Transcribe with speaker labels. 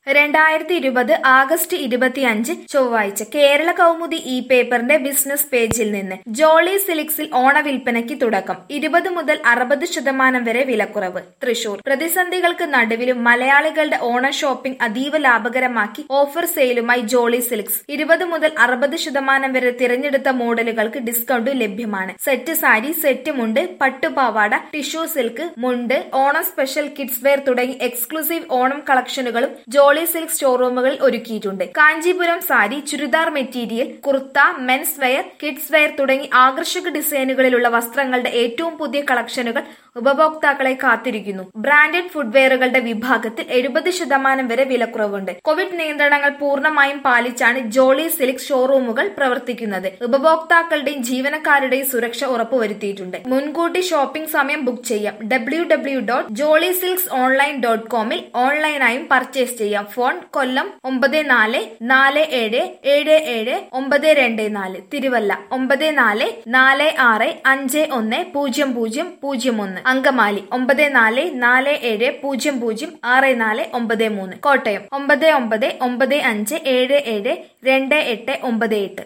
Speaker 1: രണ്ടായിരത്തി ഇരുപത് ആഗസ്റ്റ് ഇരുപത്തിയഞ്ച് ചൊവ്വാഴ്ച കേരള കൗമുദി ഇ പേപ്പറിന്റെ ബിസിനസ് പേജിൽ നിന്ന് ജോളി സിലിക്സിൽ ഓണവിൽപ്പനയ്ക്ക് തുടക്കം ഇരുപത് മുതൽ അറുപത് ശതമാനം വരെ വിലക്കുറവ് തൃശൂർ പ്രതിസന്ധികൾക്ക് നടുവിലും മലയാളികളുടെ ഓണ ഷോപ്പിംഗ് അതീവ ലാഭകരമാക്കി ഓഫർ സെയിലുമായി ജോളി സിലിക്സ് ഇരുപത് മുതൽ അറുപത് ശതമാനം വരെ തിരഞ്ഞെടുത്ത മോഡലുകൾക്ക് ഡിസ്കൗണ്ട് ലഭ്യമാണ് സെറ്റ് സാരി സെറ്റ് മുണ്ട് പട്ടുപാവാട ടിഷ്യൂ സിൽക്ക് മുണ്ട് ഓണം സ്പെഷ്യൽ കിഡ്സ് വെയർ തുടങ്ങി എക്സ്ക്ലൂസീവ് ഓണം കളക്ഷനുകളും ജോളി സിൽക്ക് ഷോറൂമുകളിൽ ഒരുക്കിയിട്ടുണ്ട് Kanchipuram sari churidar material kurta men's wear kids wear തുടങ്ങി ആകർഷക ഡിസൈനുകളിലുള്ള വസ്ത്രങ്ങളുടെ ഏറ്റവും പുതിയ കളക്ഷനുകൾ ഉപഭോക്താക്കളെ കാത്തിരിക്കുന്നു ബ്രാൻഡഡ് ഫുഡ്വെയറുകളുടെ വിഭാഗത്തിൽ എഴുപത് ശതമാനം വരെ വിലക്കുറവുണ്ട് കോവിഡ് നിയന്ത്രണങ്ങൾ പൂർണ്ണമായും പാലിച്ചാണ് ജോളി സിൽക്ക് ഷോറൂമുകൾ പ്രവർത്തിക്കുന്നത് ഉപഭോക്താക്കളുടെയും ജീവനക്കാരുടെയും സുരക്ഷ ഉറപ്പുവരുത്തിയിട്ടുണ്ട് മുൻകൂട്ടി ഷോപ്പിംഗ് സമയം ബുക്ക് ചെയ്യാം W W dot Jolly silks online dot കോമിൽ ഓൺലൈനായും പർച്ചേസ് ചെയ്യാം ഫോൺ കൊല്ലം ഒമ്പത് നാല് നാല് ഏഴ് ഏഴ് ഏഴ് ഒമ്പത് രണ്ട് നാല് തിരുവല്ല ഒമ്പത് നാല് നാല് ആറ് അഞ്ച് ഒന്ന് പൂജ്യം പൂജ്യം പൂജ്യം ഒന്ന് അങ്കമാലി ഒമ്പത് നാല് നാല് ഏഴ് പൂജ്യം പൂജ്യം ആറ് നാല് ഒമ്പത് മൂന്ന് കോട്ടയം ഒമ്പത് ഒമ്പത് ഒമ്പത് അഞ്ച് ഏഴ് ഏഴ് രണ്ട് എട്ട് ഒമ്പത് എട്ട്